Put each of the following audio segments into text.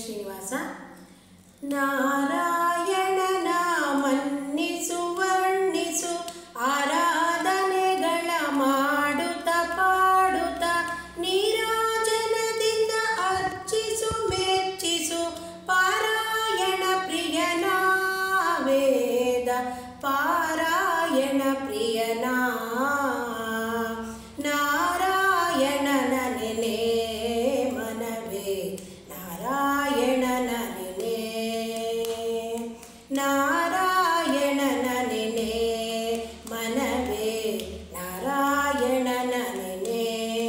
ಶ್ರೀನಿವಾಸ ನಾರಾಯಣನ ಮನ್ನಿಸು ವರ್ಣಿಸು ಆರಾಧನೆಗಳ ಮಾಡುತ್ತ ಪಾಡುತ್ತ ನೀರಾಜನದಿಂದ ಅರ್ಚಿಸು ಮೆಚ್ಚಿಸು ಪಾರಾಯಣ ಪ್ರಿಯನ ವೇದ ಪಾರಾಯಣ ಪ್ರಿಯನ ನಾರಾಯಣನ ನೆನೆ ಮನವೇ ನಾರಾಯಣನ ನೆನೆ ನಾರಾಯಣನ ನೆನೆ ಮನವೇ ನಾರಾಯಣನ ನೆನೆ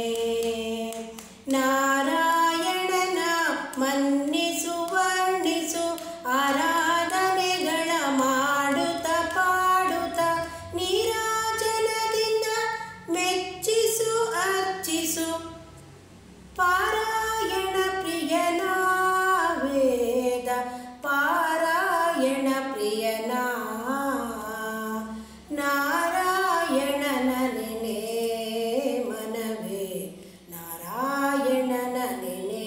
ನಾರಾಯಣನ ಮನ್ನಿಸು ವರ್ಣಿಸು ಆರಾಧನೆಗಳ ಮಾಡುತ್ತ ಪಾಡುತ್ತ ನೀರಾಜನದಿಂದ ಮೆಚ್ಚಿಸು ಅರ್ಚಿಸು ಪಾರಾಯಣ ಪ್ರಿಯನ ವೇದ ಪಾರಾಯಣ ಪ್ರಿಯನ ನಾರಾಯಣನ ನೆನೆ ಮನವೇ ನಾರಾಯಣನ ನೆನೆ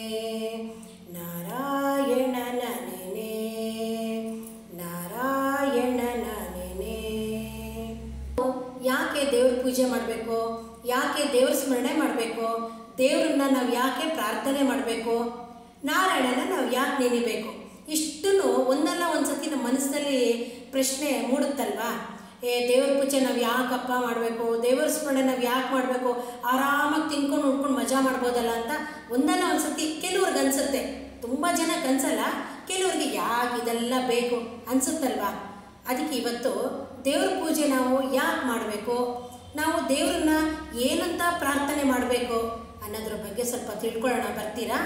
ನಾರಾಯಣನ ನೆನೆ ನಾರಾಯಣನ ನೆನೆ ಯಾಕೆ ದೇವ್ರ ಪೂಜೆ ಮಾಡಬೇಕು ಯಾಕೆ ದೇವ್ರ ಸ್ಮರಣೆ ಮಾಡಬೇಕು ದೇವ್ರನ್ನ ನಾವು ಯಾಕೆ ಪ್ರಾರ್ಥನೆ ಮಾಡಬೇಕು ನಾರಾಯಣನ ನಾವು ಯಾಕೆ ನೆನಿಬೇಕು ಇಷ್ಟನ್ನು ಒಂದಲ್ಲ ಒಂದು ಸತಿ ನಮ್ಮ ಮನಸ್ಸಿನಲ್ಲಿ ಪ್ರಶ್ನೆ ಮೂಡುತ್ತಲ್ವಾ ಏ ದೇವ್ರ ಪೂಜೆ ನಾವು ಯಾಕಪ್ಪ ಮಾಡಬೇಕು ದೇವ್ರ ಸ್ಮರಣೆ ನಾವು ಯಾಕೆ ಮಾಡಬೇಕು ಆರಾಮಾಗಿ ತಿನ್ಕೊಂಡು ಉಣ್ಕೊಂಡು ಮಜಾ ಮಾಡ್ಬೋದಲ್ಲ ಅಂತ ಒಂದಲ್ಲ ಒಂದು ಸತಿ ಕೆಲವ್ರಿಗೆ ಅನ್ಸುತ್ತೆ ತುಂಬ ಜನಕ್ಕೆ ಅನ್ಸಲ್ಲ ಕೆಲವ್ರಿಗೆ ಯಾಕೆ ಇದೆಲ್ಲ ಬೇಕು ಅನ್ಸುತ್ತಲ್ವಾ ಅದಕ್ಕೆ ಇವತ್ತು ದೇವ್ರ ಪೂಜೆ ನಾವು ಯಾಕೆ ಮಾಡಬೇಕು ನಾವು ದೇವ್ರನ್ನ ಏನಂತ ಪ್ರಾರ್ಥನೆ ಮಾಡಬೇಕು ಅನ್ನೋದ್ರ ಬಗ್ಗೆ ಸ್ವಲ್ಪ ತಿಳ್ಕೊಳ್ಳೋಣ ಬರ್ತೀರಾ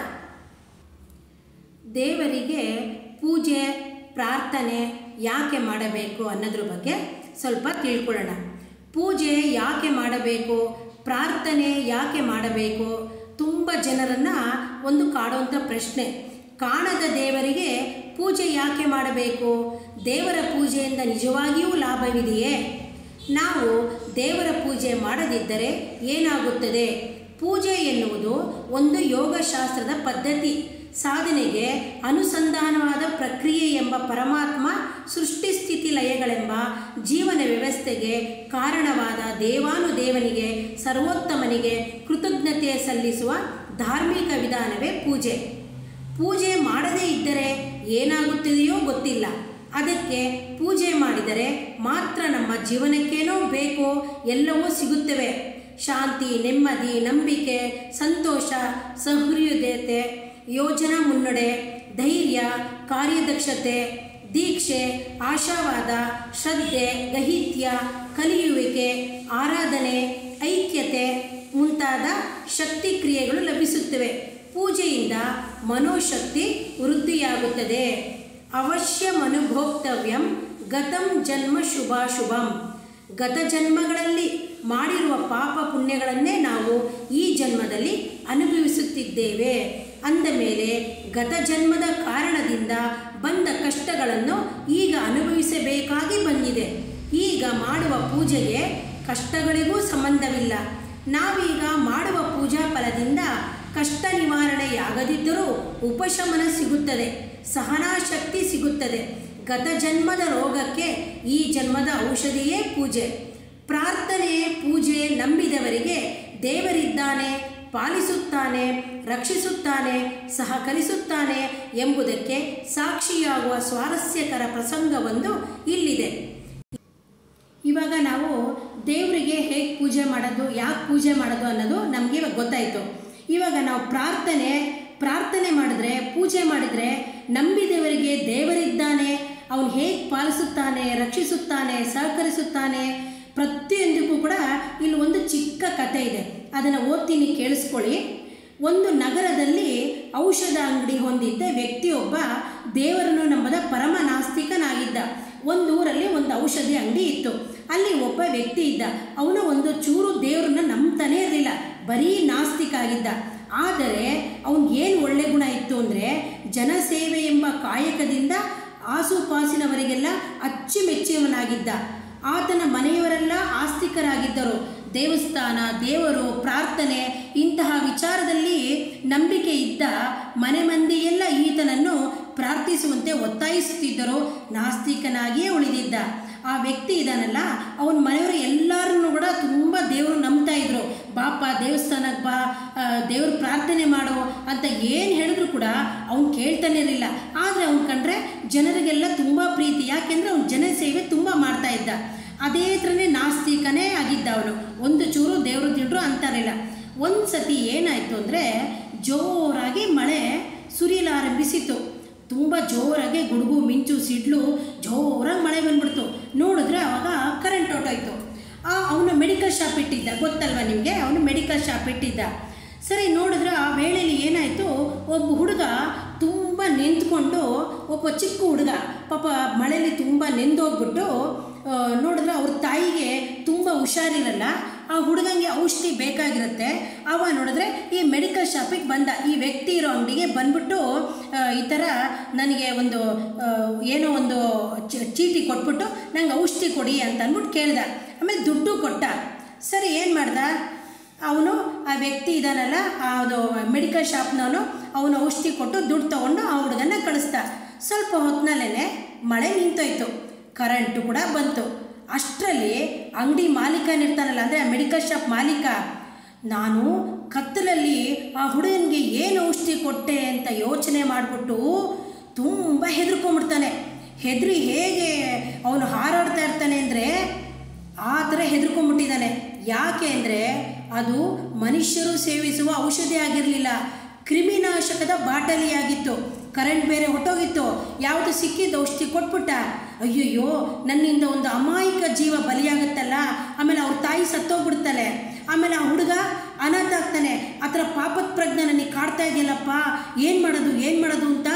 ದೇವರಿಗೆ ಪೂಜೆ ಪ್ರಾರ್ಥನೆ ಯಾಕೆ ಮಾಡಬೇಕು ಅನ್ನೋದ್ರ ಬಗ್ಗೆ ಸ್ವಲ್ಪ ತಿಳ್ಕೊಳ್ಳೋಣ ಪೂಜೆ ಯಾಕೆ ಮಾಡಬೇಕು ಪ್ರಾರ್ಥನೆ ಯಾಕೆ ಮಾಡಬೇಕು ತುಂಬ ಜನರನ್ನು ಒಂದು ಕಾಡುವಂಥ ಪ್ರಶ್ನೆ ಕಾಣದ ದೇವರಿಗೆ ಪೂಜೆ ಯಾಕೆ ಮಾಡಬೇಕು ದೇವರ ಪೂಜೆಯಿಂದ ನಿಜವಾಗಿಯೂ ಲಾಭವಿದೆಯೇ ನಾವು ದೇವರ ಪೂಜೆ ಮಾಡದಿದ್ದರೆ ಏನಾಗುತ್ತದೆ ಪೂಜೆ ಎನ್ನುವುದು ಒಂದು ಯೋಗಶಾಸ್ತ್ರದ ಪದ್ಧತಿ ಸಾಧನೆಗೆ ಅನುಸಂಧಾನವಾದ ಪ್ರಕ್ರಿಯೆ ಎಂಬ ಪರಮಾತ್ಮ ಸೃಷ್ಟಿ ಸ್ಥಿತಿ ಲಯಗಳೆಂಬ ಜೀವನ ವ್ಯವಸ್ಥೆಗೆ ಕಾರಣವಾದ ದೇವಾನುದೇವನಿಗೆ ಸರ್ವೋತ್ತಮನಿಗೆ ಕೃತಜ್ಞತೆ ಸಲ್ಲಿಸುವ ಧಾರ್ಮಿಕ ವಿಧಾನವೇ ಪೂಜೆ ಪೂಜೆ ಮಾಡದೇ ಇದ್ದರೆ ಏನಾಗುತ್ತದೆಯೋ ಗೊತ್ತಿಲ್ಲ ಅದಕ್ಕೆ ಪೂಜೆ ಮಾಡಿದರೆ ಮಾತ್ರ ನಮ್ಮ ಜೀವನಕ್ಕೇನೋ ಬೇಕೋ ಎಲ್ಲವೂ ಸಿಗುತ್ತವೆ ಶಾಂತಿ ನೆಮ್ಮದಿ ನಂಬಿಕೆ ಸಂತೋಷ ಸಹೃದಯತೆ ಯೋಜನಾ ಮುನ್ನಡೆ ಧೈರ್ಯ ಕಾರ್ಯದಕ್ಷತೆ ದೀಕ್ಷೆ ಆಶಾವಾದ ಶ್ರದ್ಧೆ ಗಹಿತ್ಯ ಕಲಿಯುವಿಕೆ ಆರಾಧನೆ ಐಕ್ಯತೆ ಮುಂತಾದ ಶಕ್ತಿ ಕ್ರಿಯೆಗಳು ಲಭಿಸುತ್ತವೆ ಪೂಜೆಯಿಂದ ಮನೋಶಕ್ತಿ ವೃದ್ಧಿಯಾಗುತ್ತದೆ ಅವಶ್ಯಮನುಭೋಕ್ತವ್ಯಂ ಗತಂ ಜನ್ಮ ಶುಭಾಶುಭಂ ಗತ ಜನ್ಮಗಳಲ್ಲಿ ಮಾಡಿರುವ ಪಾಪ ಪುಣ್ಯಗಳನ್ನೇ ನಾವು ಈ ಜನ್ಮದಲ್ಲಿ ಅನುಭವಿಸುತ್ತಿದ್ದೇವೆ ಅಂದ ಮೇಲೆ ಗತ ಜನ್ಮದ ಕಾರಣದಿಂದ ಬಂದ ಕಷ್ಟಗಳನ್ನು ಈಗ ಅನುಭವಿಸಬೇಕಾಗಿ ಬಂದಿದೆ ಈಗ ಮಾಡುವ ಪೂಜೆಗೆ ಕಷ್ಟಗಳಿಗೂ ಸಂಬಂಧವಿಲ್ಲ ನಾವೀಗ ಮಾಡುವ ಪೂಜಾ ಫಲದಿಂದ ಕಷ್ಟ ನಿವಾರಣೆಯಾಗದಿದ್ದರೂ ಉಪಶಮನ ಸಿಗುತ್ತದೆ ಸಹನಾಶಕ್ತಿ ಸಿಗುತ್ತದೆ ಗತ ಜನ್ಮದ ರೋಗಕ್ಕೆ ಈ ಜನ್ಮದ ಔಷಧಿಯೇ ಪೂಜೆ ಪ್ರಾರ್ಥನೆ ಪೂಜೆ ನಂಬಿದವರಿಗೆ ದೇವರಿದ್ದಾನೆ ಪಾಲಿಸುತ್ತಾನೆ ರಕ್ಷಿಸುತ್ತಾನೆ ಸಹಕರಿಸುತ್ತಾನೆ ಎಂಬುದಕ್ಕೆ ಸಾಕ್ಷಿಯಾಗುವ ಸ್ವಾರಸ್ಯಕರ ಪ್ರಸಂಗವೊಂದು ಇಲ್ಲಿದೆ ಇವಾಗ ನಾವು ದೇವರಿಗೆ ಹೇಗೆ ಪೂಜೆ ಮಾಡೋದು ಯಾಕೆ ಪೂಜೆ ಮಾಡೋದು ಅನ್ನೋದು ನಮಗೆ ಇವಾಗ ಗೊತ್ತಾಯಿತು ಇವಾಗ ನಾವು ಪ್ರಾರ್ಥನೆ ಪ್ರಾರ್ಥನೆ ಮಾಡಿದ್ರೆ ಪೂಜೆ ಮಾಡಿದರೆ ನಂಬಿದವರಿಗೆ ದೇವರಿದ್ದಾನೆ ಅವನು ಹೇಗೆ ಪಾಲಿಸುತ್ತಾನೆ ರಕ್ಷಿಸುತ್ತಾನೆ ಸಹಕರಿಸುತ್ತಾನೆ ಪ್ರತಿಯೊಂದಕ್ಕೂ ಕೂಡ ಇಲ್ಲಿ ಒಂದು ಚಿಕ್ಕ ಕತೆ ಇದೆ ಅದನ್ನು ಓದ್ತೀನಿ ಕೇಳಿಸ್ಕೊಳ್ಳಿ ಒಂದು ನಗರದಲ್ಲಿ ಔಷಧ ಅಂಗಡಿ ಹೊಂದಿದ್ದ ವ್ಯಕ್ತಿಯೊಬ್ಬ ದೇವರನ್ನು ನಂಬದ ಪರಮ ನಾಸ್ತಿಕನಾಗಿದ್ದ ಒಂದು ಊರಲ್ಲಿ ಒಂದು ಔಷಧಿ ಅಂಗಡಿ ಇತ್ತು ಅಲ್ಲಿ ಒಬ್ಬ ವ್ಯಕ್ತಿ ಇದ್ದ ಅವನು ಒಂದು ಚೂರು ದೇವ್ರನ್ನ ನಂಬ್ತಾನೇ ಇರಲಿಲ್ಲ ಬರೀ ನಾಸ್ತಿಕ ಆಗಿದ್ದ ಆದರೆ ಅವ್ನಿಗೆ ಏನು ಒಳ್ಳೆ ಗುಣ ಇತ್ತು ಅಂದರೆ ಜನಸೇವೆ ಎಂಬ ಕಾಯಕದಿಂದ ಆಸುಪಾಸಿನವರಿಗೆಲ್ಲ ಅಚ್ಚುಮೆಚ್ಚಿಯವನಾಗಿದ್ದ ಆತನ ಮನೆಯವರೆಲ್ಲ ಆಸ್ತಿಕರಾಗಿದ್ದರು ದೇವಸ್ಥಾನ ದೇವರು ಪ್ರಾರ್ಥನೆ ಇಂತಹ ವಿಚಾರದಲ್ಲಿ ನಂಬಿಕೆ ಇದ್ದ ಮನೆ ಮಂದಿ ಎಲ್ಲ ಈತ ಈತನನ್ನು ಪ್ರಾರ್ಥಿಸುವಂತೆ ಒತ್ತಾಯಿಸುತ್ತಿದ್ದರೂ ನಾಸ್ತಿಕನಾಗಿಯೇ ಉಳಿದಿದ್ದ ಆ ವ್ಯಕ್ತಿ ಇದಾನಲ್ಲ ಅವನ ಮನೆಯವರು ಎಲ್ಲರನ್ನೂ ಕೂಡ ತುಂಬ ದೇವರು ನಂಬ್ತಾ ಇದ್ರು ಬಾಪ ದೇವಸ್ಥಾನಕ್ಕೆ ಬಾ ಆ, ದೇವ್ರ ಪ್ರಾರ್ಥನೆ ಮಾಡು ಅಂತ ಏನು ಹೇಳಿದ್ರು ಕೂಡ ಅವ್ನು ಕೇಳ್ತಾನೆ ಇರಲಿಲ್ಲ ಆದರೆ ಅವ್ನು ಕಂಡ್ರೆ ಜನರಿಗೆಲ್ಲ ತುಂಬ ಪ್ರೀತಿ ಯಾಕೆಂದರೆ ಅವ್ನು ಜನ ಸೇವೆ ತುಂಬ ಮಾಡ್ತಾ ಇದ್ದ ಅದೇ ಥರನೇ ನಾಸ್ತಿಕನೇ ಆಗಿದ್ದ ಅವನು ಒಂದು ಚೂರು ದೇವರು ತಿಂಡ್ರು ಅಂತಾರಿಲ್ಲ ಒಂದು ಸತಿ ಏನಾಯಿತು ಅಂದರೆ ಜೋರಾಗಿ ಮಳೆ ಸುರಿಯಲಾರಂಭಿಸಿತು ತುಂಬ ಜೋರಾಗಿ ಗುಡುಗು ಮಿಂಚು ಸಿಡ್ಲು ಜೋರಾಗಿ ಮಳೆ ಬಂದ್ಬಿಡ್ತು ನೋಡಿದ್ರೆ ಅವಾಗ ಕರೆಂಟ್ ಹೊರ್ಟೋಯ್ತು ಆ ಅವನು ಮೆಡಿಕಲ್ ಶಾಪ್ ಇಟ್ಟಿದ್ದ ಗೊತ್ತಲ್ವ ನಿಮಗೆ ಅವನು ಮೆಡಿಕಲ್ ಶಾಪ್ ಇಟ್ಟಿದ್ದ ಸರಿ ನೋಡಿದ್ರೆ ಆ ವೇಳೆಯಲ್ಲಿ ಏನಾಯಿತು ಒಬ್ಬ ಹುಡುಗ ತುಂಬ ನಿಂತ್ಕೊಂಡು ಒಬ್ಬ ಚಿಕ್ಕ ಹುಡುಗ ಪಾಪ ಮಳೆಯಲ್ಲಿ ತುಂಬ ನೆಂದೋಗ್ಬಿಟ್ಟು ಆ, ನೋಡಿದ್ರೆ ಅವ್ರ ತಾಯಿಗೆ ತುಂಬ ಹುಷಾರಿರಲ್ಲ ಆ ಹುಡುಗಂಗೆ ಔಷಧಿ ಬೇಕಾಗಿರುತ್ತೆ ಅವ ನೋಡಿದ್ರೆ ಈ ಮೆಡಿಕಲ್ ಶಾಪಿಗೆ ಬಂದ ಈ ವ್ಯಕ್ತಿ ಇರೋ ಅಂಗಡಿಗೆ ಬಂದ್ಬಿಟ್ಟು ಆ, ಈ ಥರ ನನಗೆ ಒಂದು ಆ, ಏನೋ ಒಂದು ಚ- ಚೀಟಿ ಕೊಟ್ಬಿಟ್ಟು ನಂಗೆ ಔಷಧಿ ಕೊಡಿ ಅಂತ ಅಂದ್ಬಿಟ್ಟು ಕೇಳ್ದ ಆಮೇಲೆ ದುಡ್ಡು ಕೊಟ್ಟ ಸರಿ ಏನು ಮಾಡ್ದ ಅವನು ಆ ವ್ಯಕ್ತಿ ಇದಾನಲ್ಲ ಅದು ಮೆಡಿಕಲ್ ಶಾಪ್ನವನು ಅವನು ಔಷಧಿ ಕೊಟ್ಟು ದುಡ್ಡು ತೊಗೊಂಡು ಆ ಹುಡುಗನ ಕಳಿಸ್ದ ಸ್ವಲ್ಪ ಹೊತ್ತಿನಲ್ಲೇ ಮಳೆ ನಿಂತೋಯ್ತು ಕರೆಂಟು ಕೂಡ ಬಂತು ಅಷ್ಟರಲ್ಲಿ ಅಂಗಡಿ ಮಾಲೀಕನಿರ್ತಾನಲ್ಲ ಅಂದರೆ ಆ ಮೆಡಿಕಲ್ ಶಾಪ್ ಮಾಲೀಕ ನಾನು ಕತ್ತಲಲ್ಲಿ ಆ ಹುಡುಗನಿಗೆ ಏನು ಔಷಧಿ ಕೊಟ್ಟೆ ಅಂತ ಯೋಚನೆ ಮಾಡಿಬಿಟ್ಟು ತುಂಬ ಹೆದರ್ಕೊಂಡ್ಬಿಡ್ತಾನೆ ಹೆದರಿ ಹೇಗೆ ಅವನು ಹಾರಾಡ್ತಾ ಇರ್ತಾನೆ ಅಂದರೆ ಆ ಥರ ಹೆದರ್ಕೊಂಡ್ಬಿಟ್ಟಿದ್ದಾನೆ ಯಾಕೆ ಅಂದರೆ ಅದು ಮನುಷ್ಯರು ಸೇವಿಸುವ ಔಷಧಿ ಆಗಿರಲಿಲ್ಲ ಕ್ರಿಮಿನಾಶಕದ ಬಾಟಲಿಯಾಗಿತ್ತು ಕರೆಂಟ್ ಬೇರೆ ಹೊಟ್ಟೋಗಿತ್ತು ಯಾವುದು ಸಿಕ್ಕಿದ್ದು ಔಷಧಿ ಕೊಟ್ಬಿಟ್ಟ ಅಯ್ಯಯ್ಯೋ ನನ್ನಿಂದ ಒಂದು ಅಮಾಯಕ ಜೀವ ಬಲಿಯಾಗುತ್ತಲ್ಲ ಆಮೇಲೆ ಅವ್ರ ತಾಯಿ ಸತ್ತೋಗ್ಬಿಡ್ತಾಳೆ ಆಮೇಲೆ ಆ ಹುಡುಗ ಅನಾಥ ಆಗ್ತಾನೆ ಆ ಥರ ಪಾಪದ ಪ್ರಜ್ಞೆ ನನಗೆ ಕಾಡ್ತಾ ಇದೆಯಲ್ಲಪ್ಪ ಏನು ಮಾಡೋದು ಏನು ಮಾಡೋದು ಅಂತ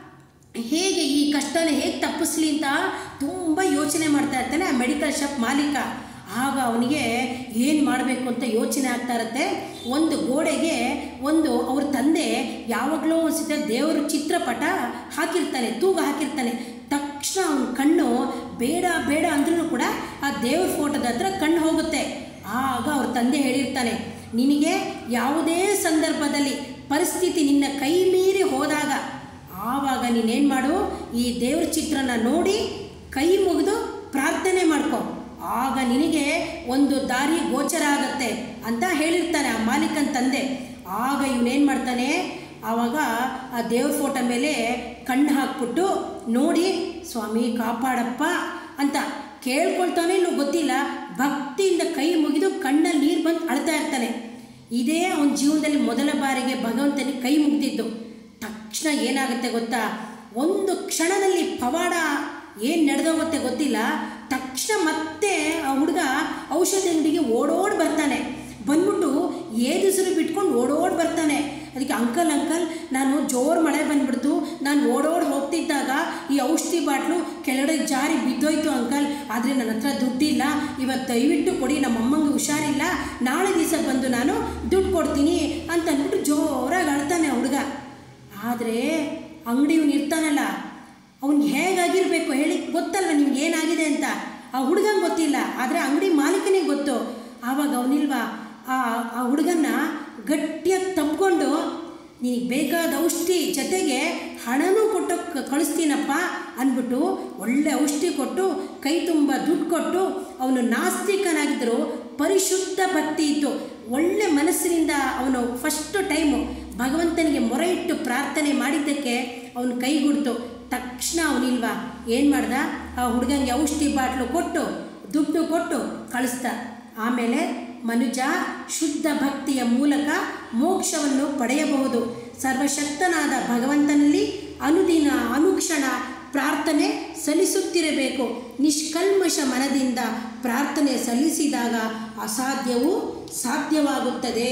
ಹೇಗೆ ಈ ಕಷ್ಟನ ಹೇಗೆ ತಪ್ಪಿಸ್ಲಿ ಅಂತ ತುಂಬ ಯೋಚನೆ ಮಾಡ್ತಾ ಇರ್ತಾನೆ ಆ ಮೆಡಿಕಲ್ ಶಾಪ್ ಮಾಲೀಕ ಆಗ ಅವನಿಗೆ ಏನು ಮಾಡಬೇಕು ಅಂತ ಯೋಚನೆ ಆಗ್ತಾ ಇರುತ್ತೆ ಒಂದು ಗೋಡೆಗೆ ಒಂದು ಅವ್ರ ತಂದೆ ಯಾವಾಗಲೂ ಅನಿಸುತ್ತೆ ದೇವ್ರ ಚಿತ್ರಪಟ ಹಾಕಿರ್ತಾನೆ ತೂಗ ಹಾಕಿರ್ತಾನೆ ತಕ್ಷಣ ಅವನ ಕಣ್ಣು ಬೇಡ ಬೇಡ ಅಂದ್ರೂ ಕೂಡ ಆ ದೇವ್ರ ಫೋಟೋದ ಹತ್ರ ಕಣ್ಣು ಹೋಗುತ್ತೆ ಆಗ ಅವ್ರ ತಂದೆ ಹೇಳಿರ್ತಾನೆ ನಿನಗೆ ಯಾವುದೇ ಸಂದರ್ಭದಲ್ಲಿ ಪರಿಸ್ಥಿತಿ ನಿನ್ನ ಕೈ ಮೀರಿ ಹೋದಾಗ ಆವಾಗ ನೀನೇನು ಮಾಡು ಈ ದೇವ್ರ ಚಿತ್ರನ ನೋಡಿ ಕೈ ಮುಗಿದು ಪ್ರಾರ್ಥನೆ ಮಾಡ್ಕೊ ಆಗ ನಿನಗೆ ಒಂದು ದಾರಿ ಗೋಚರ ಆಗತ್ತೆ ಅಂತ ಹೇಳಿರ್ತಾನೆ ಆ ಮಾಲೀಕನ ತಂದೆ ಆಗ ಇವನೇನು ಮಾಡ್ತಾನೆ ಆವಾಗ ಆ ದೇವ್ರ ಫೋಟೋ ಮೇಲೆ ಕಣ್ಣು ಹಾಕ್ಬಿಟ್ಟು ನೋಡಿ ಸ್ವಾಮಿ ಕಾಪಾಡಪ್ಪ ಅಂತ ಕೇಳ್ಕೊಳ್ತಾನೆ ಇಲ್ಲೂ ಗೊತ್ತಿಲ್ಲ ಭಕ್ತಿಯಿಂದ ಕೈ ಮುಗಿದು ಕಣ್ಣಲ್ಲಿ ನೀರು ಬಂದು ಅಳ್ತಾ ಇರ್ತಾನೆ ಇದೇ ಅವನ ಜೀವನದಲ್ಲಿ ಮೊದಲ ಬಾರಿಗೆ ಭಗವಂತನಿಗೆ ಕೈ ಮುಗ್ದಿದ್ದು ತಕ್ಷಣ ಏನಾಗುತ್ತೆ ಗೊತ್ತಾ ಒಂದು ಕ್ಷಣದಲ್ಲಿ ಪವಾಡ ಏನು ನಡೆದೋಗುತ್ತೆ ಗೊತ್ತಿಲ್ಲ ತಕ್ಷಣ ಮತ್ತೆ ಆ ಹುಡುಗ ಔಷಧಿ ಅಂಗಡಿಗೆ ಓಡೋಡಿ ಬರ್ತಾನೆ ಬಂದ್ಬಿಟ್ಟು ಏದುಸಿರು ಬಿಟ್ಕೊಂಡು ಓಡೋಡಿ ಬರ್ತಾನೆ ಅದಕ್ಕೆ ಅಂಕಲ್ ಅಂಕಲ್ ನಾನು ಜೋರು ಮಳೆ ಬಂದ್ಬಿಡ್ತು ನಾನು ಓಡೋಡಿ ಹೋಗ್ತಿದ್ದಾಗ ಈ ಔಷಧಿ ಬಾಟ್ಲು ಕೆಳಗಡೆ ಜಾರಿ ಬಿದ್ದೋಯ್ತು ಅಂಕಲ್ ಆದರೆ ನನ್ನ ಹತ್ರ ದುಡ್ಡಿಲ್ಲ ಇವತ್ತು ದಯವಿಟ್ಟು ಕೊಡಿ ನಮ್ಮ ಅಮ್ಮಂಗೆ ಹುಷಾರಿಲ್ಲ ನಾಳೆ ದಿವಸ ಬಂದು ನಾನು ದುಡ್ಡು ಕೊಡ್ತೀನಿ ಅಂತ ಅಂದ್ಬಿಟ್ಟು ಜೋರಾಗಿ ಅಳ್ತಾನೆ ಆ ಹುಡುಗ ಆದರೆ ಅಂಗಡಿಯವನು ಇರ್ತಾನಲ್ಲ ಅವ್ನಿಗೆ ಹೇಗಾಗಿರ್ಬೇಕು ಹೇಳಿ ಗೊತ್ತಲ್ವ ನಿಮ್ಗೆ ಏನಾಗಿದೆ ಅಂತ ಆ ಹುಡುಗಂಗೆ ಗೊತ್ತಿಲ್ಲ ಆದರೆ ಅಂಗಡಿ ಮಾಲೀಕನಿಗೆ ಗೊತ್ತು ಆವಾಗ ಅವನಿಲ್ವಾ ಆ ಆ ಹುಡುಗನ್ನ ಗಟ್ಟಿಯಾಗಿ ತಬ್ಕೊಂಡು ನಿನಗೆ ಬೇಕಾದ ಔಷಧಿ ಜೊತೆಗೆ ಹಣನೂ ಕೊಟ್ಟು ಕ- ಕಳಿಸ್ತೀನಪ್ಪ ಅಂದ್ಬಿಟ್ಟು ಒಳ್ಳೆ ಔಷಧಿ ಕೊಟ್ಟು ಕೈ ತುಂಬ ದುಡ್ಡು ಕೊಟ್ಟು ಅವನು ನಾಸ್ತಿಕನಾಗಿದ್ದರು ಪರಿಶುದ್ಧ ಭಕ್ತಿ ಇತ್ತು ಒಳ್ಳೆ ಮನಸ್ಸಿನಿಂದ ಅವನು ಫಸ್ಟ್ ಟೈಮು ಭಗವಂತನಿಗೆ ಮೊರೆ ಇಟ್ಟು ಪ್ರಾರ್ಥನೆ ಮಾಡಿದ್ದಕ್ಕೆ ಅವನು ಕೈಗುಡ್ತು ತಕ್ಷಣ ಅವನಿಲ್ವಾ ಏನು ಮಾಡ್ದ ಆ ಹುಡುಗಂಗೆ ಔಷಧಿ ಬಾಟ್ಲು ಕೊಟ್ಟು ದುಡ್ಡು ಕೊಟ್ಟು ಕಳಿಸ್ದ ಆಮೇಲೆ ಮನುಜ ಶುದ್ಧ ಭಕ್ತಿಯ ಮೂಲಕ ಮೋಕ್ಷವನ್ನು ಪಡೆಯಬಹುದು ಸರ್ವಶಕ್ತನಾದ ಭಗವಂತನಲ್ಲಿ ಅನುದಿನ ಅನುಕ್ಷಣ ಪ್ರಾರ್ಥನೆ ಸಲ್ಲಿಸುತ್ತಿರಬೇಕು ನಿಷ್ಕಲ್ಮಶ ಮನದಿಂದ ಪ್ರಾರ್ಥನೆ ಸಲ್ಲಿಸಿದಾಗ ಅಸಾಧ್ಯವು ಸಾಧ್ಯವಾಗುತ್ತದೆ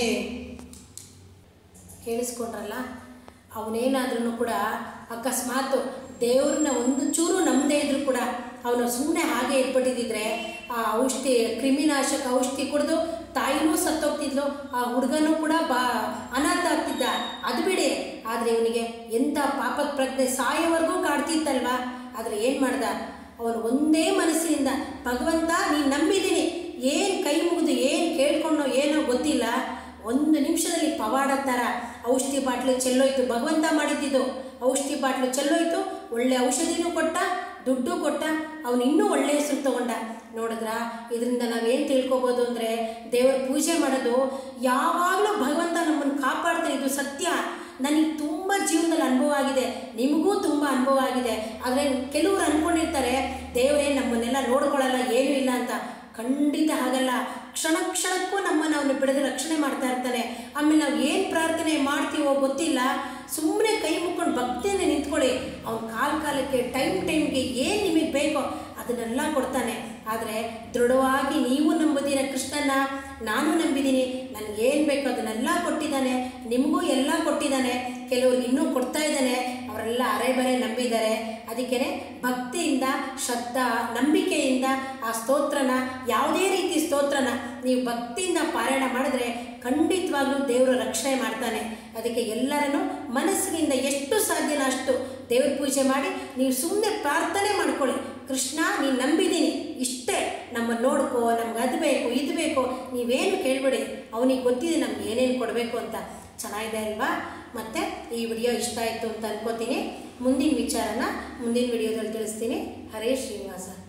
ಕೇಳಿಸ್ಕೊಂಡ್ರಲ್ಲ ಅವನೇನಾದ್ರೂ ಕೂಡ ಅಕಸ್ಮಾತ್ ದೇವ್ರನ್ನ ಒಂದು ಚೂರು ನಂಬದೇ ಇದ್ರು ಕೂಡ ಅವನು ಸುಮ್ಮನೆ ಹಾಗೆ ಇಟ್ಬಿಟ್ಟಿದ್ರೆ ಆ ಔಷಧಿ ಕ್ರಿಮಿನಾಶಕ ಔಷಧಿ ಕುಡಿದು ತಾಯಿನೂ ಸತ್ತೋಗ್ತಿದ್ಲು ಆ ಹುಡುಗನೂ ಕೂಡ ಬಾ ಅನಾಥ ಆಗ್ತಿದ್ದ ಅದು ಬಿಡಿ ಆದರೆ ಇವನಿಗೆ ಎಂಥ ಪಾಪದ ಪ್ರಜ್ಞೆ ಸಾಯೋವರೆಗೂ ಕಾಡ್ತಿತ್ತಲ್ವಾ ಆದರೆ ಏನು ಮಾಡ್ದ ಅವನು ಒಂದೇ ಮನಸ್ಸಿನಿಂದ ಭಗವಂತ ನೀನು ನಂಬಿದ್ದೀನಿ ಏನು ಕೈ ಮುಗಿದು ಏನು ಕೇಳ್ಕೊಂಡು ಏನೋ ಗೊತ್ತಿಲ್ಲ ಒಂದು ನಿಮಿಷದಲ್ಲಿ ಪವಾಡ ಥರ ಔಷಧಿ ಬಾಟ್ಲು ಚೆಲ್ಲೋಯ್ತು ಭಗವಂತ ಮಾಡಿದ್ದಿದ್ದು ಔಷಧಿ ಬಾಟ್ಲು ಚೆಲ್ಲೋಯ್ತು ಒಳ್ಳೆ ಔಷಧಿನೂ ಕೊಟ್ಟ ದುಡ್ಡು ಕೊಟ್ಟ ಅವನು ಇನ್ನೂ ಒಳ್ಳೆ ಹೆಸರು ತಗೊಂಡ ನೋಡಿದ್ರ ಇದರಿಂದ ನಾವೇನು ತಿಳ್ಕೊಬೋದು ಅಂದರೆ ದೇವರ ಪೂಜೆ ಮಾಡೋದು ಯಾವಾಗಲೂ ಭಗವಂತ ನಮ್ಮನ್ನು ಕಾಪಾಡ್ತಾನೆ ಇದು ಸತ್ಯ ನನಗೆ ತುಂಬ ಜೀವನದಲ್ಲಿ ಅನುಭವ ಆಗಿದೆ ನಿಮಗೂ ತುಂಬ ಅನುಭವ ಆಗಿದೆ ಆದರೆ ಕೆಲವರು ಅಂದ್ಕೊಂಡಿರ್ತಾರೆ ದೇವರೇ ನಮ್ಮನ್ನೆಲ್ಲ ನೋಡ್ಕೊಳ್ಳಲ್ಲ ಏನೂ ಇಲ್ಲ ಅಂತ ಖಂಡಿತ ಹಾಗಲ್ಲ ಕ್ಷಣ ಕ್ಷಣಕ್ಕೂ ನಮ್ಮನ್ನು ಅವನು ಬಿಡದೆ ರಕ್ಷಣೆ ಮಾಡ್ತಾ ಇರ್ತಾನೆ ಆಮೇಲೆ ನಾವು ಏನು ಪ್ರಾರ್ಥನೆ ಮಾಡ್ತೀವೋ ಗೊತ್ತಿಲ್ಲ ಸುಮ್ಮನೆ ಕೈ ಮುಕ್ಕೊಂಡು ಭಕ್ತಿಯಿಂದ ನಿಂತ್ಕೊಳ್ಳಿ ಅವ್ನ ಕಾಲ ಕಾಲಕ್ಕೆ ಟೈಮ್ ಟೈಮ್ಗೆ ಏನು ನಿಮಗೆ ಬೇಕೋ ಅದನ್ನೆಲ್ಲ ಕೊಡ್ತಾನೆ ಆದರೆ ದೃಢವಾಗಿ ನೀವು ನಂಬುತ್ತೀರ ಕೃಷ್ಣನ ನಾನು ನಂಬಿದ್ದೀನಿ ನನಗೆ ಏನು ಬೇಕೋ ಅದನ್ನೆಲ್ಲ ಕೊಟ್ಟಿದ್ದಾನೆ ನಿಮಗೂ ಎಲ್ಲ ಕೊಟ್ಟಿದ್ದಾನೆ ಕೆಲವ್ರಿಗೆ ಇನ್ನೂ ಕೊಡ್ತಾ ಇದ್ದಾನೆ ಅವರೆಲ್ಲ ಅರೆಬರೆ ನಂಬಿದ್ದಾರೆ ಅದಕ್ಕೆ ಭಕ್ತಿಯಿಂದ ಶ್ರದ್ಧಾ ನಂಬಿಕೆಯಿಂದ ಆ ಸ್ತೋತ್ರನ ಯಾವುದೇ ರೀತಿ ಸ್ತೋತ್ರನ ನೀವು ಭಕ್ತಿಯಿಂದ ಪಾರಾಯಣ ಮಾಡಿದ್ರೆ ಖಂಡಿತವಾಗ್ಲೂ ದೇವರು ರಕ್ಷಣೆ ಮಾಡ್ತಾನೆ ಅದಕ್ಕೆ ಎಲ್ಲರನ್ನು ಮನಸ್ಸಿನಿಂದ ಎಷ್ಟು ಸಾಧ್ಯನ ಅಷ್ಟು ದೇವ್ರ ಪೂಜೆ ಮಾಡಿ ನೀವು ಸುಮ್ಮನೆ ಪ್ರಾರ್ಥನೆ ಮಾಡ್ಕೊಳ್ಳಿ ಕೃಷ್ಣ ನೀನು ನಂಬಿದ್ದೀನಿ ಇಷ್ಟೇ ನಮ್ಮನ್ನು ನೋಡ್ಕೋ ನಮ್ಗೆ ಅದು ಬೇಕು ಇದು ಬೇಕು ನೀವೇನು ಕೇಳ್ಬೇಡಿ ಅವನಿಗೆ ಗೊತ್ತಿದೆ ನಮ್ಗೆ ಏನೇನು ಕೊಡಬೇಕು ಅಂತ ಚೆನ್ನಾಗಿದೆ ಅಲ್ವಾ ಮತ್ತು ಈ ವಿಡಿಯೋ ಇಷ್ಟ ಆಯಿತು ಅಂತ ಅನ್ಕೋತೀನಿ ಮುಂದಿನ ವಿಚಾರನ ಮುಂದಿನ ವಿಡಿಯೋದಲ್ಲಿ ತಿಳಿಸ್ತೀನಿ ಹರೇ ಶ್ರೀನಿವಾಸ